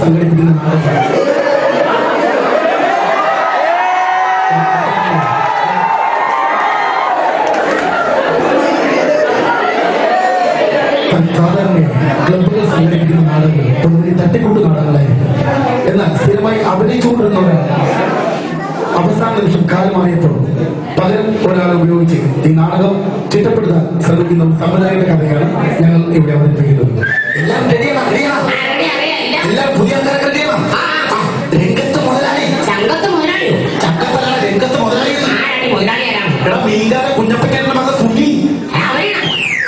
സംഘടിപ്പിക്കുന്ന നാടകം സാധാരണ ക്ലബുകൾ സംഘടിപ്പിക്കുന്ന നാടകങ്ങൾ പൊതുവെ തട്ടിക്കൂട്ട് നാടകങ്ങളായിരിക്കും എന്നാൽ സ്ഥിരമായി അഭിനയിച്ചുകൊണ്ടിരുന്ന ഒരാൾ അവസാന നിമിഷം കാലമാറിയപ്പോൾ പകരം ഒരാളെ ഉപയോഗിച്ച് ഈ നാടകം ചിട്ടപ്പെടുത്താൻ ശ്രമിക്കുന്ന ഒരു സംവിധായകന്റെ കഥയാണ് ഞങ്ങൾ ഇവിടെ അവതരിപ്പിക്കുന്നത് എല്ലാം റെഡിയാണ് റെഡിയാണ് എല്ലാം പുതിയ ആൾക്കാരൊക്കെ റെഡിയാണ് ആ, രംഗത്ത് മുതലാളി ചങ്കത്ത് മുതലാളിയോ ചക്കത്തല രംഗത്ത് മുതലാളി ആരാണ് മുതലാളി ആരാണ് എടാ മീൻകാര കുഞ്ഞപ്പറ്റേന്റെ മകൻ സുഖി അവരാണ്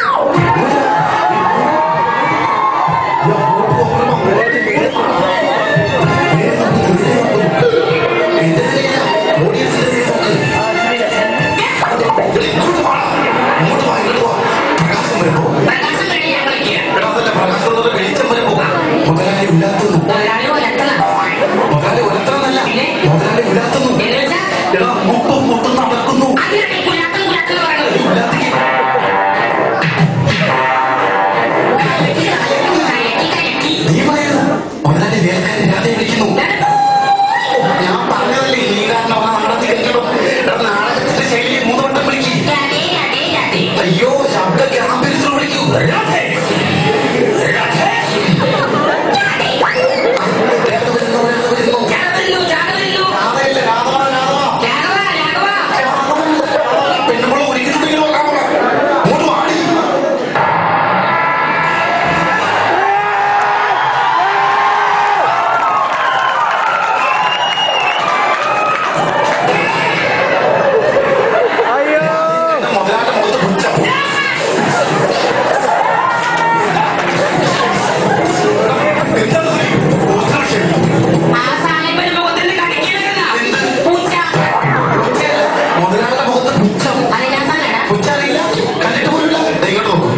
പ്രകാശം കഴിഞ്ഞ് ഞാൻ കളിക്കുക മുതലാളി ഉലാത്തുന്നു മുതലാളി ഒലത്തല മുതലാളി ഉലത്തണമെന്നല്ല മുതലാളി ഉലാത്തുന്നു എന്ന് വെച്ചാ എടാ മുട്ടും മുട്ടും നടക്കുന്നു അതിനാണ് ഈ കുലാത്തം കുലാത്തം എന്ന് പറയുന്നത് ഉലാത്തിക്ക് കലക്കി കലക്കി നീ പറയുന്നു മുതലാളി വേലക്കാരൻ രാധയെ വിളിക്കുന്നു ഞാൻ പറഞ്ഞതല്ലേ നീ കാരണം അവനെ നാടകത്തിൽ കെട്ടണം എടാ നാടകത്തിന്റെ ശൈലി മൂന്ന് വട്ടം വിളിക്കും രാധേ രാധേ രാധേ അയ്യോ ശബ്ദ ഗാംഭീര്യത്തിൽ വിളിക്കൂ രാധേ. രാധേ. രാധ വരുന്നു, രാധ വരുന്നു. ജാതവല്ലോ ജാതവല്ലോ രാധയല്ല, രാധവ, രാധവ. രാഘവ രാഘവ പെണ്ണുമ്പോൾ ഒരുക്കുന്നുണ്ടെങ്കിൽ നോക്കാൻ പറ. ഇങ്ങോട്ട് വാടി. എന്റെ മുതലാളിയുടെ മുഖത്ത് പുച്ഛം. എന്താണ് ഇത്? പൂച്ച വിഷയം. ആ സാഹിബിന്റെ മുഖത്തിന്റെ കടിക്കലല്ല പൂച്ച പുച്ഛയല്ല. മുതലാളിയുടെ മുഖത്ത് പുച്ഛം അതെല്ലാം സാധനം പുച്ഛ അറിയില്ല കണ്ടിട്ട് പോലില്ല ദേ ഇങ്ങോട്ട് നോക്കൂ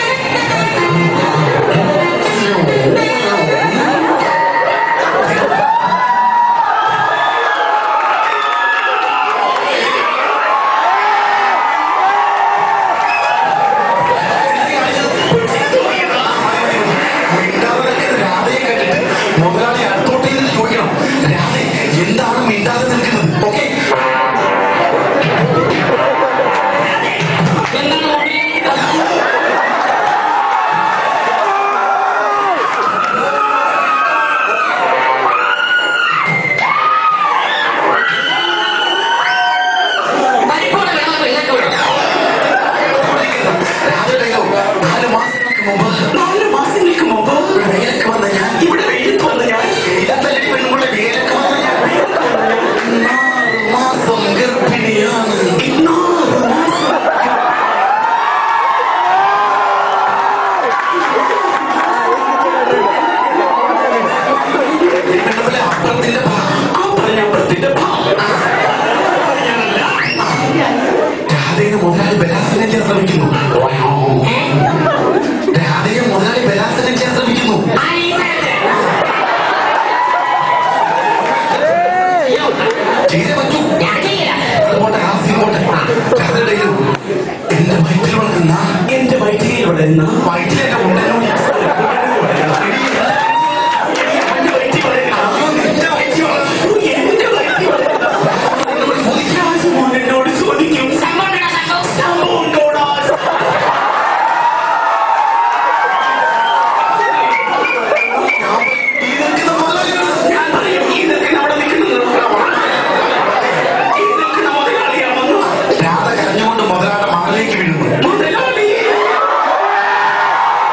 രാധയെ കണ്ടിട്ട് മുതലാളി അടുത്തോട്ട് ഇരുന്ന് ചോദിക്കണം രാധെ എന്താണ് മിണ്ടാതെ നിൽക്കുന്നത് ഓക്കെ എന്താണ് നോക്കുന്നത്? പരിപ്പോടെ വെള്ളം വെള്ളത്തിൽ വിടും. രാധയുടെ നാല് മാസങ്ങൾക്ക് മുമ്പ് നാല് മാസങ്ങൾക്ക് മുമ്പ് വേലക്ക് വന്ന ഞാൻ ഇവിടെ വെയിലത്ത് വന്ന ഞാൻ വെയിലത്തല്ലടി പെണ്ണുങ്ങളുടെ വേലക്ക് വന്ന ഞാൻ നാല് മാസം ഗർഭിണിയാണ് നാല് മാസം പെണ്ണുങ്ങളെ അപ്പുറത്തിന്റെ ഭാ ആ പറഞ്ഞ അപ്പുറത്തിന്റെ ഭാ രാധയെ മുതലാളി ബലാത്സംഗം ചെയ്യാൻ ശ്രമിക്കുന്നു രാധയെ മുതലാളി ബലാത്സംഗം ചെയ്യാൻ ശ്രമിക്കുന്നു ആ ഈ സ്ഥലത്ത്. ചെയ്തേ പറ്റൂ ഞാൻ ചെയ്യില്ല. അതുപോട്ടെ ആ സിനിമോട്ടെ രാധയുടെ കയ്യിൽ എന്റെ വയറ്റിൽ വളർന്ന എന്റെ വയറ്റിൽ വളരുന്ന വയറ്റിൽ എന്റെ ഉണ്ടനോട് എന്റെ വയറ്റിൽ വളരുന്ന എന്റെ വയറ്റിൽ വളരുന്ന എന്റെ വയറ്റിൽ വളരുന്ന എന്നോട് ചോദിക്കും സംഭവം ഉണ്ടോ സംഭവം? സംഭവം ഉണ്ടോടാ ഈ നിൽക്കുന്ന മുതലാളിയാണ്. ഞാൻ പറയും, ഈ നിൽക്കുന്ന അവിടെ നിൽക്കുന്ന നിർത്തണം. ഈ നിൽക്കുന്ന മുതലാളിയാണെന്ന്. രാധ കരഞ്ഞുകൊണ്ട് മുതലാളിയുടെ മാറിലേക്ക് വീഴുന്നു മുതലാളി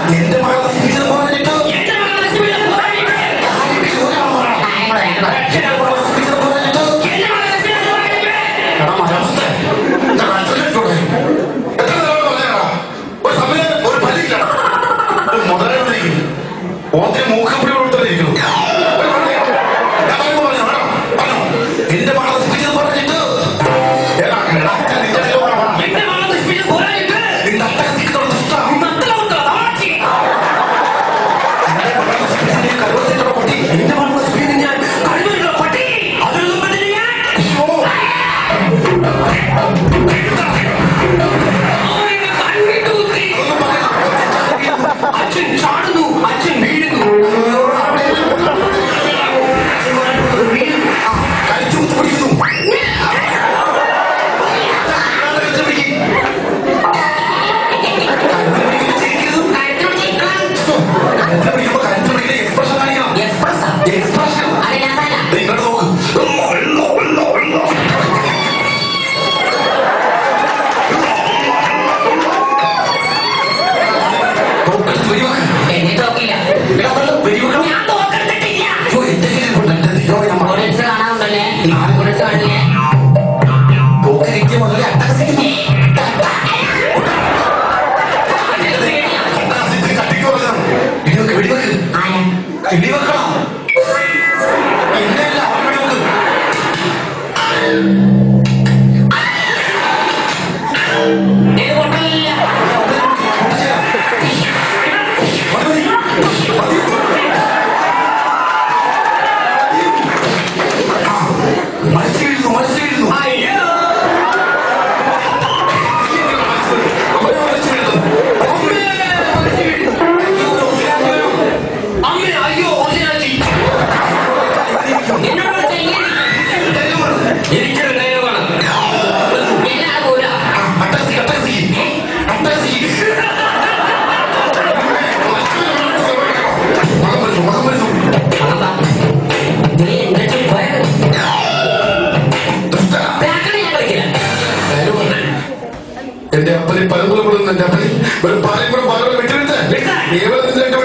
എന്റെ മകൾ നശിപ്പിച്ചത് പറഞ്ഞിട്ട് എന്റെ മകൾ നശിപ്പിച്ചത് പോരാഞ്ഞിട്ട് ആരെങ്കിലും ഒരാൾ പറയണം. ആ, ഞങ്ങള് ഞങ്ങള് എന്റെ മകൾ നശിപ്പിച്ചത് പറഞ്ഞിട്ട് എന്റെ മകൾ നശിപ്പിച്ചത് പോരാഞ്ഞിട്ട് എടാ മലയാളത്തെ ഞാൻ മനസ്സിലാക്കിക്കോട്ടെ എത്ര നേരം പറഞ്ഞാടാ ഒരു സമയം ഒരു പല്ലില്ല മുതലാളിക്കും ഓത്തിന് മൂക്കപ്പിടി കൊടുത്തിരിക്കുന്നു എന്റെ മകളെ നശിപ്പിച്ചത് പറഞ്ഞിട്ട് എടാ, എടാ, അച്ഛൻ നിന്റെ കയ്യിൽ വേണം, വേണം. എന്റെ മകൾ നശിപ്പിച്ചത് പോരാഞ്ഞിട്ട് നിന്റെ അട്ടകത്തിക്കുള്ള ദുഷ്ടം. നത്തലമുത്തല തമാശി എന്റെ മകളെ നശിപ്പിച്ച നീ കരുവത്തിലുള്ള കുട്ടി. എന്റെ മകളെ നശിപ്പിച്ച ഞാൻ കഴിവുള്ള പട്ടി അതിനൊന്നും പറ്റില്ല ഞാൻ അയ്യോ. അവനെ കണ്ണിട്ട് കുത്തി ഒന്നും പറയണ്ട. അച്ഛൻ ചാടുന്നു അച്ഛൻ വീഴുന്നു ആ, കഴിച്ചു കുത്തി പിടിക്കുന്നു. കഴിച്ചു പിടിക്ക്. കഴുത്ത് പിടിക്കുമ്പോ ചിരിക്കരുത്. കഴുത്തിൽ ചിക്കാൻ കഴുത്ത് പിടിക്കുമ്പോ കഴുത്ത് പിടിക്കുന്ന expression കാണിക്കണം. Express Expression. അത് ഞാൻ സാല ദേ ഇങ്ങോട്ട് നോക്ക്. തോക്കെടുത്ത് വെടിവെക്ക്. എന്നെ തോക്കില്ല എടാ, വെള്ളം വെടിവെക്കണം. ഞാൻ തോക്കെടുത്തിട്ടില്ല അയ്യോ, എന്റെ കയ്യിലിരിപ്പുണ്ട്. എന്റെ ദൈവമേ, ഞാൻ പറഞ്ഞു. ഒരിടത്ത് കാണാറുണ്ടല്ലേ ഒരിടത്ത് കാണില്ലേ തോക്ക് കിട്ടിയ മുതലേ അട്ടഹസിക്കുന്നു. അട്ടഹസിച്ച് കട്ടിക്ക് പറഞ്ഞതാണ്. വെടിവെക്ക്, വെടിവെക്ക്. ആയ വെടിവെക്കണം. എന്നെയല്ല, അവനെ വെടിവെക്ക്. ഇത് പൊട്ടലില്ല മതി, മതി. ആ, മരിച്ചു വീഴുന്നു, മരിച്ചു വീഴുന്നു. അയ്യോ അവനെ മരിച്ചു വീഴുന്നു. അമ്മ അയ്യോ ഒറിജിനാലിറ്റി എന്നോട് വിളിച്ച ഇങ്ങനെ എനിക്കൊരു ഡയലോഗാണ് എന്നാണ് പോരാ ആ, അട്ടഹസി, അട്ടഹസി. അട്ടഹസി. മകം വരുന്നു, മകം വരുന്നു. അതാ നീ എന്റെ പോയത് ദുഷ്ട. ബാക്കിൽ ഞാൻ കളിക്കില്ല എന്റെ അപ്പനെ പലകുലപ്പെടുന്ന എന്റെ അപ്പനെ ഒരു പാലയും കൂടെ പാലം വിട്ടുവിട്ട് വിട്ടാ. നീ എവിടെ നിന്ന്